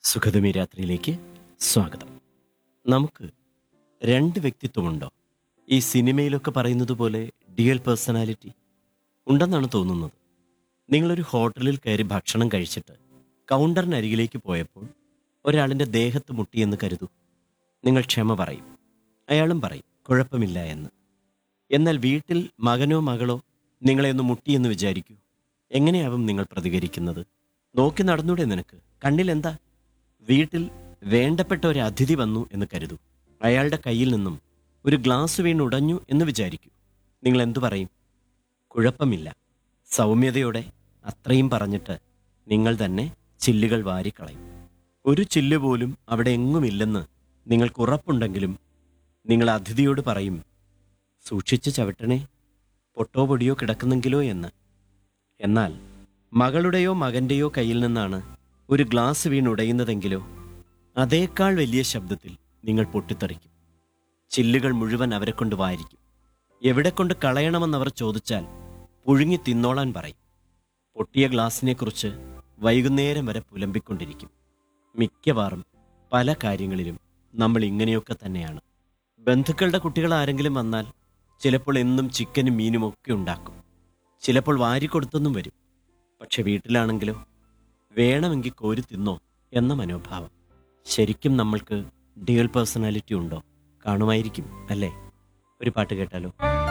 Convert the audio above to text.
സുഖതമി രാത്രിയിലേക്ക് സ്വാഗതം നമുക്ക് രണ്ട് വ്യക്തിത്വമുണ്ടോ ഈ സിനിമയിലൊക്കെ പറയുന്നത് പോലെ ഡ്യുവൽ പേഴ്സണാലിറ്റി ഉണ്ടെന്നാണ് തോന്നുന്നത് നിങ്ങളൊരു ഹോട്ടലിൽ കയറി ഭക്ഷണം കഴിച്ചിട്ട് കൗണ്ടറിനരികിലേക്ക് പോയപ്പോൾ ഒരാളിൻ്റെ ദേഹത്ത് മുട്ടിയെന്ന് കരുതൂ നിങ്ങൾ ക്ഷമ പറയും അയാളും പറയും കുഴപ്പമില്ല എന്ന് എന്നാൽ വീട്ടിൽ മകനോ മകളോ നിങ്ങളെ ഒന്ന് മുട്ടിയെന്ന് വിചാരിക്കൂ എങ്ങനെയാവും നിങ്ങൾ പ്രതികരിക്കുന്നത് നോക്കി നടന്നൂടെ നിനക്ക് കണ്ണിലെന്താ വീട്ടിൽ വേണ്ടപ്പെട്ട ഒരു അതിഥി വന്നു എന്ന് കരുതൂ അയാളുടെ കയ്യിൽ നിന്നും ഒരു ഗ്ലാസ് വീണ് ഉടഞ്ഞു എന്ന് വിചാരിക്കൂ നിങ്ങൾ എന്തു പറയും കുഴപ്പമില്ല സൗമ്യതയോടെ അത്രയും പറഞ്ഞിട്ട് നിങ്ങൾ തന്നെ ചില്ലുകൾ വാരിക്കളയും ഒരു ചില്ല് പോലും അവിടെ എങ്ങുമില്ലെന്ന് നിങ്ങൾക്ക് ഉറപ്പുണ്ടെങ്കിലും നിങ്ങൾ അതിഥിയോട് പറയും സൂക്ഷിച്ച് ചവിട്ടണേ പൊട്ടോ പൊടിയോ കിടക്കുന്നെങ്കിലോ എന്ന് എന്നാൽ മകളുടെയോ മകന്റെയോ കയ്യിൽ നിന്നാണ് ഒരു ഗ്ലാസ് വീണുടയുന്നതെങ്കിലോ അതേക്കാൾ വലിയ ശബ്ദത്തിൽ നിങ്ങൾ പൊട്ടിത്തെറിക്കും ചില്ലുകൾ മുഴുവൻ അവരെ കൊണ്ട് വായിരിക്കും എവിടെ കൊണ്ട് കളയണമെന്നവർ ചോദിച്ചാൽ പുഴുങ്ങി തിന്നോളാൻ പറയും പൊട്ടിയ ഗ്ലാസിനെക്കുറിച്ച് വൈകുന്നേരം വരെ പുലമ്പിക്കൊണ്ടിരിക്കും മിക്കവാറും പല കാര്യങ്ങളിലും നമ്മൾ ഇങ്ങനെയൊക്കെ തന്നെയാണ് ബന്ധുക്കളുടെ കുട്ടികൾ ആരെങ്കിലും വന്നാൽ ചിലപ്പോൾ എന്നും ചിക്കനും മീനും ഒക്കെ ഉണ്ടാക്കും ചിലപ്പോൾ വാരിക്കൊടുത്തൊന്നും വരും പക്ഷെ വീട്ടിലാണെങ്കിലോ വേണമെങ്കിൽ കോരി തിന്നോ എന്ന മനോഭാവം ശരിക്കും നമ്മൾക്ക് ഡ്യുവൽ പേഴ്സണാലിറ്റി ഉണ്ടോ കാണുമായിരിക്കും അല്ലേ ഒരു പാട്ട് കേട്ടാലോ